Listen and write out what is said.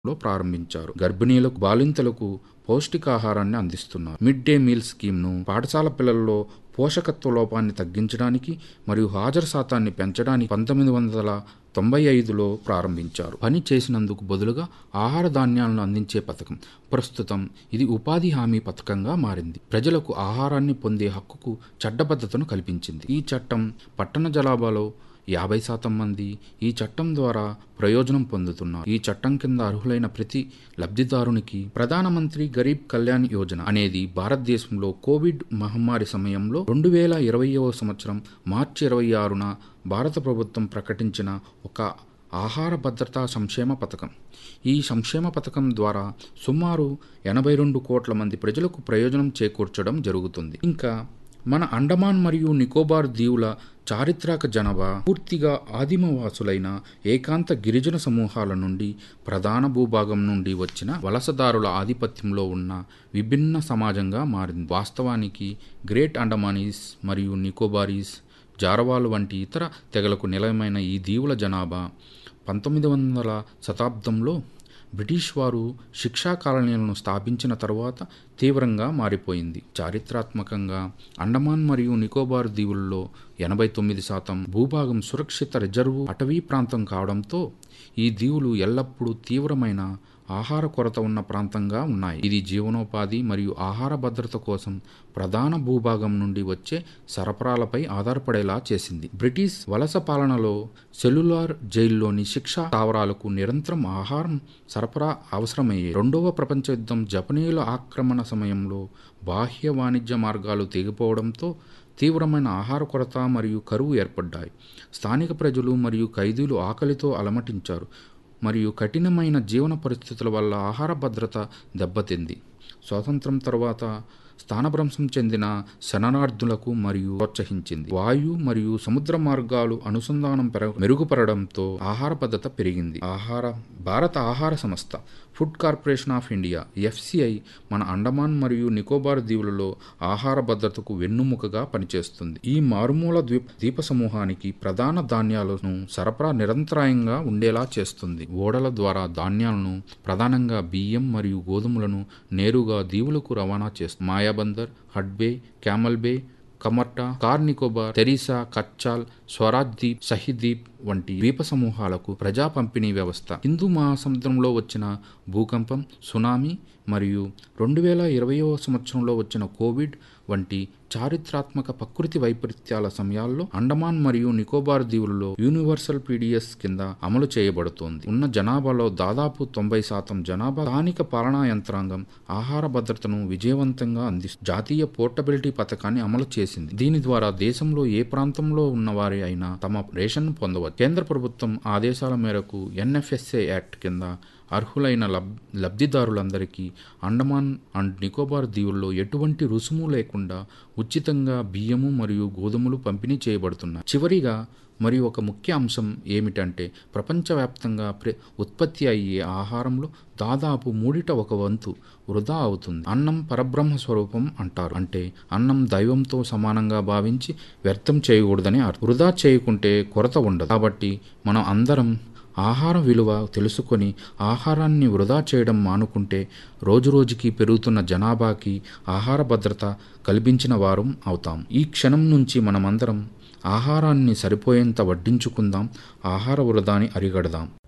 లో ప్రారంభించారు గర్భిణీలకు బాలింతలకు పౌష్టికాహారాన్ని అందిస్తున్నారు మిడ్ డే మీల్ స్కీమ్ను పాఠశాల పిల్లల్లో పోషకత్వ లోపాన్ని తగ్గించడానికి మరియు హాజరు శాతాన్ని పెంచడానికి పంతొమ్మిది వందల తొంభై ఐదులో ప్రారంభించారు పని చేసినందుకు బదులుగా ఆహార ధాన్యాలను అందించే పథకం ప్రస్తుతం ఇది ఉపాధి హామీ పథకంగా మారింది ప్రజలకు ఆహారాన్ని పొందే హక్కుకు చట్టబద్ధతను కల్పించింది ఈ చట్టం పట్టణ జనాభాలో యాభై శాతం మంది ఈ చట్టం ద్వారా ప్రయోజనం పొందుతున్నారు ఈ చట్టం కింద అర్హులైన ప్రతి లబ్ధిదారునికి ప్రధానమంత్రి గరీబ్ కళ్యాణ్ యోజన అనేది భారతదేశంలో కోవిడ్ మహమ్మారి సమయంలో రెండు వేల ఇరవైవ సంవత్సరం మార్చి ఇరవై ఆరున భారత ప్రభుత్వం ప్రకటించిన ఒక ఆహార భద్రతా సంక్షేమ పథకం ఈ సంక్షేమ పథకం ద్వారా సుమారు ఎనభై రెండు కోట్ల మంది ప్రజలకు ప్రయోజనం చేకూర్చడం జరుగుతుంది ఇంకా మన అండమాన్ మరియు నికోబార్ దీవుల చారిత్రక జనాభా పూర్తిగా ఆదిమవాసులైన ఏకాంత గిరిజన సమూహాల నుండి ప్రధాన భూభాగం నుండి వచ్చిన వలసదారుల ఆధిపత్యంలో ఉన్న విభిన్న సమాజంగా మారింది వాస్తవానికి గ్రేట్ అండమానీస్ మరియు నికోబారీస్ జారవాలు వంటి ఇతర తెగలకు నిలయమైన ఈ దీవుల జనాభా పంతొమ్మిది వందల శతాబ్దంలో బ్రిటిష్ వారు శిక్షా కాలనీలను స్థాపించిన తరువాత తీవ్రంగా మారిపోయింది చారిత్రాత్మకంగా అండమాన్ మరియు నికోబార్ దీవుల్లో ఎనభై తొమ్మిది శాతం భూభాగం సురక్షిత రిజర్వు అటవీ ప్రాంతం కావడంతో ఈ దీవులు ఎల్లప్పుడూ తీవ్రమైన ఆహార కొరత ఉన్న ప్రాంతంగా ఉన్నాయి ఇది జీవనోపాధి మరియు ఆహార భద్రత కోసం ప్రధాన భూభాగం నుండి వచ్చే సరఫరాలపై ఆధారపడేలా చేసింది బ్రిటిష్ వలస పాలనలో సెల్యులార్ జైల్లోని శిక్షా స్థావరాలకు నిరంతరం ఆహారం సరఫరా అవసరమయ్యే రెండవ ప్రపంచ యుద్ధం జపనీయుల ఆక్రమణ సమయంలో బాహ్య వాణిజ్య మార్గాలు తెగిపోవడంతో తీవ్రమైన ఆహార కొరత మరియు కరువు ఏర్పడ్డాయి స్థానిక ప్రజలు మరియు ఖైదీలు ఆకలితో అలమటించారు మరియు కఠినమైన జీవన పరిస్థితుల వల్ల ఆహార భద్రత దెబ్బతింది స్వాతంత్రం తర్వాత స్థానభ్రంశం చెందిన శరణార్థులకు మరియు ప్రోత్సహించింది వాయు మరియు సముద్ర మార్గాలు అనుసంధానం పెరగ మెరుగుపడడంతో ఆహార భద్రత పెరిగింది ఆహార భారత ఆహార సంస్థ food corporation of India FCI మన అండమాన్ మరియు నికోబార్ దీవులలో ఆహార భద్రతకు వెన్నుముకగా పనిచేస్తుంది ఈ మారుమూల ద్వీప ద్వీప సమూహానికి ప్రధాన ధాన్యాలను సరఫరా నిరంతరాయంగా ఉండేలా చేస్తుంది ఓడల ద్వారా ధాన్యాలను ప్రధానంగా బియ్యం మరియు గోధుమలను నేరుగా దీవులకు రవాణా చేస్తుంది మాయాబందర్ హడ్బే క్యామల్ బే కమర్టా కార్ నికోబార్ తెరీసా కచ్చాల్ స్వరాజ్ దీప్ షహీదీప్ వంటి ద్వీప సమూహాలకు ప్రజా పంపిణీ వ్యవస్థ హిందూ మహాసముద్రంలో వచ్చిన భూకంపం సునామీ మరియు రెండు వేల ఇరవయవ సంవత్సరంలో వచ్చిన కోవిడ్ వంటి చారిత్రాత్మక ప్రకృతి వైపరీత్యాల సమయాల్లో అండమాన్ మరియు నికోబార్ దీవులలో యూనివర్సల్ పీడిఎస్ కింద అమలు చేయబడుతోంది ఉన్న జనాభాలో దాదాపు తొంభై శాతం జనాభా స్థానిక పాలనా యంత్రాంగం ఆహార భద్రతను విజయవంతంగా అందిస్తుంది జాతీయ పోర్టబిలిటీ పథకాన్ని అమలు చేసింది దీని ద్వారా దేశంలో ఏ ప్రాంతంలో ఉన్నవారి అయినా తమ రేషన్ పొందవచ్చు కేంద్ర ప్రభుత్వం ఆదేశాల మేరకు ఎన్ఎఫ్ఎస్ఏ యాక్ట్ కింద అర్హులైన లబ్ లబ్ధిదారులందరికీ అండమాన్ అండ్ నికోబార్ దీవుల్లో ఎటువంటి రుసుము లేకుండా ఉచితంగా బియ్యము మరియు గోధుమలు పంపిణీ చేయబడుతున్నాయి చివరిగా మరియు ఒక ముఖ్య అంశం ఏమిటంటే ప్రపంచవ్యాప్తంగా ప్ర ఉత్పత్తి అయ్యే ఆహారంలో దాదాపు మూడిట ఒక వంతు వృధా అవుతుంది అన్నం పరబ్రహ్మ స్వరూపం అంటారు అంటే అన్నం దైవంతో సమానంగా భావించి వ్యర్థం చేయకూడదని అర్థం వృధా చేయకుంటే కొరత ఉండదు కాబట్టి మనం అందరం ఆహారం విలువ తెలుసుకొని ఆహారాన్ని వృధా చేయడం మానుకుంటే రోజురోజుకి పెరుగుతున్న జనాభాకి ఆహార భద్రత కల్పించిన వారం అవుతాం ఈ క్షణం నుంచి మనమందరం ఆహారాన్ని సరిపోయేంత వడ్డించుకుందాం ఆహార వృధాని అరిగడదాం